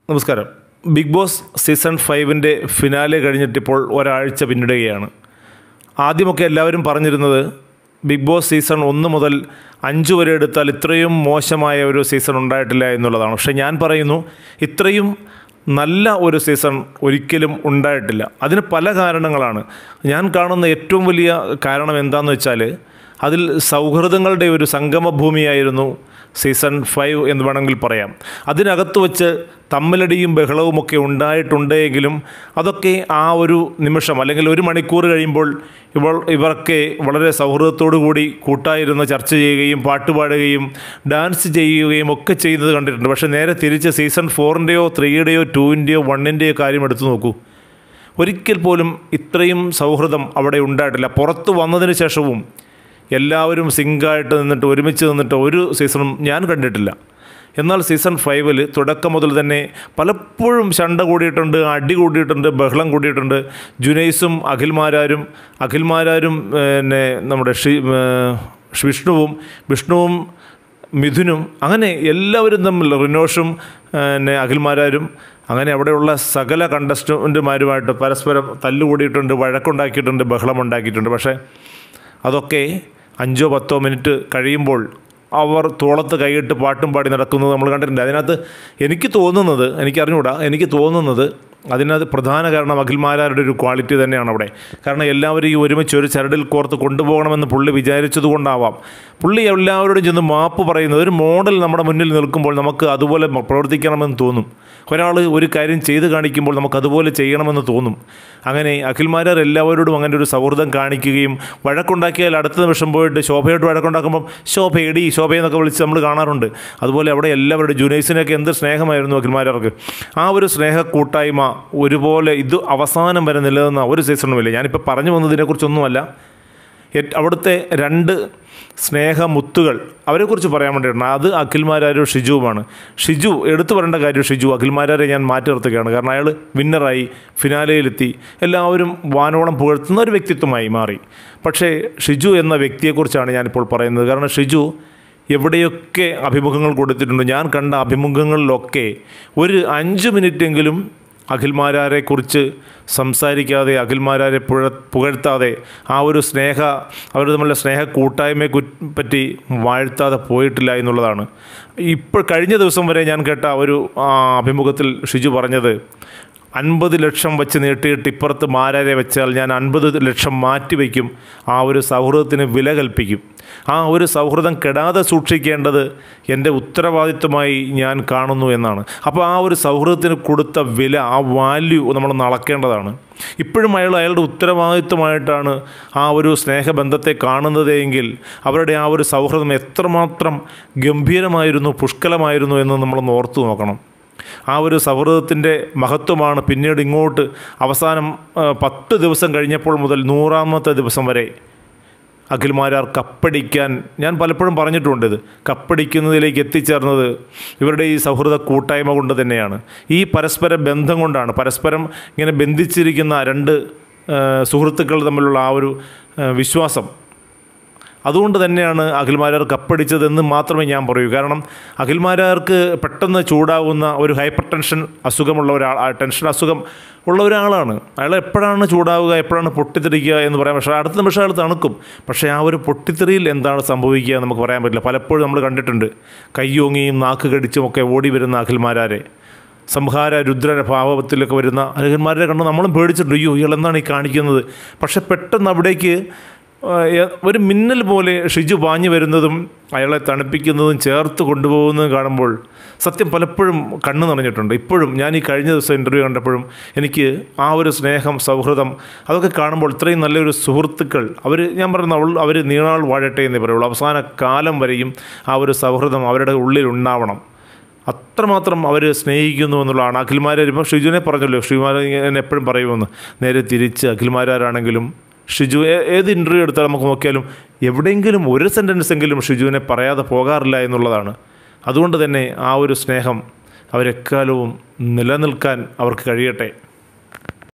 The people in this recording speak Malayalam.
നമസ്കാരം ബിഗ് ബോസ് സീസൺ ഫൈവിൻ്റെ ഫിനാലെ കഴിഞ്ഞിട്ടിപ്പോൾ ഒരാഴ്ച പിന്നിടുകയാണ് ആദ്യമൊക്കെ എല്ലാവരും പറഞ്ഞിരുന്നത് ബിഗ് ബോസ് സീസൺ ഒന്ന് മുതൽ അഞ്ച് വരെ എടുത്താൽ ഇത്രയും മോശമായ ഒരു സീസൺ ഉണ്ടായിട്ടില്ല എന്നുള്ളതാണ് പക്ഷേ ഞാൻ പറയുന്നു ഇത്രയും നല്ല ഒരു സീസൺ ഒരിക്കലും ഉണ്ടായിട്ടില്ല അതിന് പല കാരണങ്ങളാണ് ഞാൻ കാണുന്ന ഏറ്റവും വലിയ കാരണം എന്താണെന്ന് വെച്ചാൽ അതിൽ സൗഹൃദങ്ങളുടെ ഒരു സംഗമഭൂമിയായിരുന്നു സീസൺ ഫൈവ് എന്ന് വേണമെങ്കിൽ പറയാം അതിനകത്ത് വെച്ച് തമ്മിലടിയും ബഹളവുമൊക്കെ ഉണ്ടായിട്ടുണ്ടെങ്കിലും അതൊക്കെ ആ ഒരു നിമിഷം അല്ലെങ്കിൽ ഒരു മണിക്കൂർ കഴിയുമ്പോൾ ഇവൾ ഇവരൊക്കെ വളരെ സൗഹൃദത്തോടു കൂടി കൂട്ടായിരുന്ന് ചർച്ച ചെയ്യുകയും പാട്ട് പാടുകയും ഡാൻസ് ചെയ്യുകയും ഒക്കെ ചെയ്യുന്നത് കണ്ടിട്ടുണ്ട് പക്ഷേ നേരെ തിരിച്ച് സീസൺ ഫോറിൻ്റെയോ ത്രീയുടെയോ ടൂവിൻ്റെയോ വണ്ണിൻ്റെയോ കാര്യം എടുത്തു നോക്കൂ ഒരിക്കൽ പോലും ഇത്രയും സൗഹൃദം അവിടെ ഉണ്ടായിട്ടില്ല പുറത്ത് വന്നതിന് ശേഷവും എല്ലാവരും സിങ്കായിട്ട് നിന്നിട്ട് ഒരുമിച്ച് നിന്നിട്ട് ഒരു സീസണും ഞാൻ കണ്ടിട്ടില്ല എന്നാൽ സീസൺ ഫൈവിൽ തുടക്കം മുതൽ തന്നെ പലപ്പോഴും ശണ്ട കൂടിയിട്ടുണ്ട് അടി കൂടിയിട്ടുണ്ട് ബഹളം കൂടിയിട്ടുണ്ട് ജുനൈസും അഖിൽമാരാരും അഖിൽമാരാരും പിന്നെ നമ്മുടെ ഷി ഏർ വിഷ്ണുവും വിഷ്ണുവും മിഥുനും അങ്ങനെ എല്ലാവരും തമ്മിൽ റിനോഷും പിന്നെ അഖിൽമാരാരും അങ്ങനെ അവിടെയുള്ള സകല കണ്ടസ്റ്റൻറ്റുമാരുമായിട്ട് പരസ്പരം തല്ലുകൂടിയിട്ടുണ്ട് വഴക്കുണ്ടാക്കിയിട്ടുണ്ട് ബഹളമുണ്ടാക്കിയിട്ടുണ്ട് പക്ഷേ അതൊക്കെ അഞ്ചോ പത്തോ മിനിറ്റ് കഴിയുമ്പോൾ അവർ തോളത്ത് കൈയിട്ട് പാട്ടും പാടി നടക്കുന്നത് നമ്മൾ കണ്ടിട്ടുണ്ട് അതിനകത്ത് എനിക്ക് തോന്നുന്നത് എനിക്കറിഞ്ഞൂടാ എനിക്ക് തോന്നുന്നത് അതിനകത്ത് പ്രധാന കാരണം അഖിൽമാരാരുടെ ഒരു ക്വാളിറ്റി തന്നെയാണ് അവിടെ കാരണം എല്ലാവരും ഈ ഒരുമിച്ച് ഒരു ചരടിൽ കോർത്ത് കൊണ്ടുപോകണമെന്ന് പുള്ളി വിചാരിച്ചതുകൊണ്ടാവാം പുള്ളി എല്ലാവരോടും ചെന്ന് മാപ്പ് പറയുന്നത് ഒരു മോഡൽ നമ്മുടെ മുന്നിൽ നിൽക്കുമ്പോൾ നമുക്ക് അതുപോലെ പ്രവർത്തിക്കണമെന്ന് തോന്നും ഒരാൾ ഒരു കാര്യം ചെയ്ത് കാണിക്കുമ്പോൾ നമുക്ക് അതുപോലെ ചെയ്യണമെന്ന് തോന്നും അങ്ങനെ അഖിൽമാരാർ എല്ലാവരോടും അങ്ങനെ ഒരു സൗഹൃദം കാണിക്കുകയും വഴക്കുണ്ടാക്കിയാൽ അടുത്ത നിമിഷം പോയിട്ട് ശോഭയോട്ട് വഴക്കുണ്ടാക്കുമ്പം ശോഭ എടി ശോഭ എന്നൊക്കെ വിളിച്ച് നമ്മൾ കാണാറുണ്ട് അതുപോലെ അവിടെ എല്ലാവരുടെ ജൂനൈസിനൊക്കെ എന്ത് സ്നേഹമായിരുന്നു അഖിൽമാരാർക്ക് ആ ഒരു സ്നേഹ കൂട്ടായ്മ ഒരുപോലെ ഇത് അവസാനം വരെ നിലനിന്ന ഒരു സീസണുമില്ല ഞാനിപ്പോൾ പറഞ്ഞു വന്നതിനെക്കുറിച്ചൊന്നുമല്ല ഏറ്റ് അവിടുത്തെ രണ്ട് സ്നേഹമുത്തുകൾ അവരെക്കുറിച്ച് പറയാൻ വേണ്ടിയിട്ടുണ്ട് അത് അഖിൽമാരാരും ഷിജുവുമാണ് ഷിജു എടുത്തു പറയേണ്ട കാര്യം ഷിജു അഖിൽമാരാരെ ഞാൻ മാറ്റി നിർത്തുകയാണ് കാരണം അയാൾ വിന്നറായി ഫിനാലയിലെത്തി എല്ലാവരും വാനോളം പുകഴ്ത്തുന്ന ഒരു വ്യക്തിത്വമായി മാറി പക്ഷേ ഷിജു എന്ന വ്യക്തിയെക്കുറിച്ചാണ് ഞാനിപ്പോൾ പറയുന്നത് കാരണം ഷിജു എവിടെയൊക്കെ അഭിമുഖങ്ങൾ കൊടുത്തിട്ടുണ്ട് ഞാൻ കണ്ട അഭിമുഖങ്ങളിലൊക്കെ ഒരു അഞ്ച് മിനിറ്റെങ്കിലും അഖിൽമാരാരെക്കുറിച്ച് സംസാരിക്കാതെ അഖിൽമാരാരെ പുഴ പുകഴ്ത്താതെ ആ ഒരു സ്നേഹ അവർ തമ്മിലുള്ള സ്നേഹ കൂട്ടായ്മയെ കു- പറ്റി വാഴ്ത്താതെ പോയിട്ടില്ല എന്നുള്ളതാണ് ഇപ്പോൾ കഴിഞ്ഞ ദിവസം വരെ ഞാൻ കേട്ട ഒരു ആ, അഭിമുഖത്തിൽ ഷിജു പറഞ്ഞത് അൻപത് ലക്ഷം വെച്ച് നീട്ടിയിട്ട് ഇപ്പുറത്ത് മാരാരെ വെച്ചാൽ ഞാൻ അൻപത് ലക്ഷം മാറ്റിവെക്കും ആ ഒരു സൗഹൃദത്തിന് വില കൽപ്പിക്കും ആ ഒരു സൗഹൃദം കെടാതെ സൂക്ഷിക്കേണ്ടത് എൻ്റെ ഉത്തരവാദിത്വമായി ഞാൻ കാണുന്നു എന്നാണ് അപ്പോൾ ആ ഒരു സൗഹൃദത്തിന് കൊടുത്ത വില ആ വാല്യൂ നമ്മൾ അളക്കേണ്ടതാണ് ഇപ്പോഴും അയാൾ അയാളുടെ ഉത്തരവാദിത്വമായിട്ടാണ് ആ ഒരു സ്നേഹബന്ധത്തെ കാണുന്നത് എങ്കിൽ അവരുടെ ആ ഒരു സൗഹൃദം എത്രമാത്രം ഗംഭീരമായിരുന്നു പുഷ്കലമായിരുന്നു എന്ന് നമ്മളൊന്ന് ഓർത്തു നോക്കണം ആ ഒരു സൗഹൃദത്തിൻ്റെ മഹത്വമാണ് പിന്നീട് ഇങ്ങോട്ട് അവസാനം ആ, പത്ത് ദിവസം കഴിഞ്ഞപ്പോൾ മുതൽ നൂറാമത്തെ ദിവസം വരെ അഖിൽമാരാർ കപ്പടിക്കാൻ ഞാൻ പലപ്പോഴും പറഞ്ഞിട്ടുണ്ട് ഇത് കപ്പടിക്കുന്നതിലേക്ക് എത്തിച്ചേർന്നത് ഇവരുടെ ഈ സൗഹൃദ കൂട്ടായ്മ കൊണ്ട് തന്നെയാണ് ഈ പരസ്പര ബന്ധം കൊണ്ടാണ് പരസ്പരം ഇങ്ങനെ ബന്ധിച്ചിരിക്കുന്ന രണ്ട് ആ, സുഹൃത്തുക്കൾ തമ്മിലുള്ള ആ ഒരു ആ, വിശ്വാസം അതുകൊണ്ട് തന്നെയാണ് അഖിൽമാരാർ കപ്പടിച്ചതെന്ന് മാത്രമേ ഞാൻ പറയൂ കാരണം അഖിൽമാരാർക്ക് പെട്ടെന്ന് ചൂടാവുന്ന ഒരു ഹൈപ്പർ ടെൻഷൻ അസുഖമുള്ള ഒരാൾ ആ ടെൻഷൻ അസുഖം ഉള്ള ഒരാളാണ് അയാൾ എപ്പോഴാണ് ചൂടാവുക എപ്പോഴാണ് പൊട്ടിത്തെറിക്കുക എന്ന് പറയാം പക്ഷേ അടുത്ത നിമിഷം അയാൾ തണുക്കും പക്ഷേ ആ ഒരു പൊട്ടിത്തെറിയിൽ എന്താണ് സംഭവിക്കുക എന്ന് നമുക്ക് പറയാൻ പറ്റില്ല പലപ്പോഴും നമ്മൾ കണ്ടിട്ടുണ്ട് കയ്യോങ്ങിയും നാക്ക് കടിച്ചും ഒക്കെ ഓടി വരുന്ന അഖിൽമാരാരെ സംഹാര രുദ്ര ഭാവത്തിലൊക്കെ വരുന്ന അഖിൽമാരെ കണ്ട് നമ്മളും പേടിച്ചിട്ടുണ്ട് അയ്യോ ഇയാൾ എന്താണ് ഈ കാണിക്കുന്നത് പക്ഷെ പെട്ടെന്ന് അവിടേക്ക് ആ, എ- ഒരു മിന്നൽ പോലെ ഷിജു പാഞ്ഞു വരുന്നതും അയാളെ തണുപ്പിക്കുന്നതും ചേർത്ത് കൊണ്ടുപോകുന്നതും കാണുമ്പോൾ സത്യം പലപ്പോഴും കണ്ണു നിറഞ്ഞിട്ടുണ്ട് ഇപ്പോഴും ഞാൻ ഈ കഴിഞ്ഞ ദിവസം ഇൻ്റർവ്യൂ കണ്ടപ്പോഴും എനിക്ക് ആ ഒരു സ്നേഹം സൗഹൃദം അതൊക്കെ കാണുമ്പോൾ ഇത്രയും നല്ലൊരു സുഹൃത്തുക്കൾ അവർ ഞാൻ പറയുന്ന അവൾ അവർ നീണാൾ വാഴട്ടെ എന്നേ പറയുള്ളൂ അവസാന കാലം വരെയും ആ ഒരു സൗഹൃദം അവരുടെ ഉള്ളിൽ ഉണ്ടാവണം അത്രമാത്രം അവർ സ്നേഹിക്കുന്നു എന്നുള്ളതാണ് അഖിൽമാരാർ ഇപ്പം ഷിജുവിനെ പറഞ്ഞല്ലോ ഷിജുമാർ എപ്പോഴും പറയുമെന്ന് നേരെ തിരിച്ച് അഖിൽമാരാരാണെങ്കിലും ഷിജു ഏ- ഏത് ഇൻ്റർവ്യൂ എടുത്താൽ നമുക്ക് നോക്കിയാലും എവിടെയെങ്കിലും ഒരു സെൻറ്റൻസ് എങ്കിലും ഷിജുവിനെ പറയാതെ പോകാറില്ല എന്നുള്ളതാണ് അതുകൊണ്ട് തന്നെ ആ ഒരു സ്നേഹം അവരെക്കാലവും നിലനിൽക്കാൻ അവർക്ക് കഴിയട്ടെ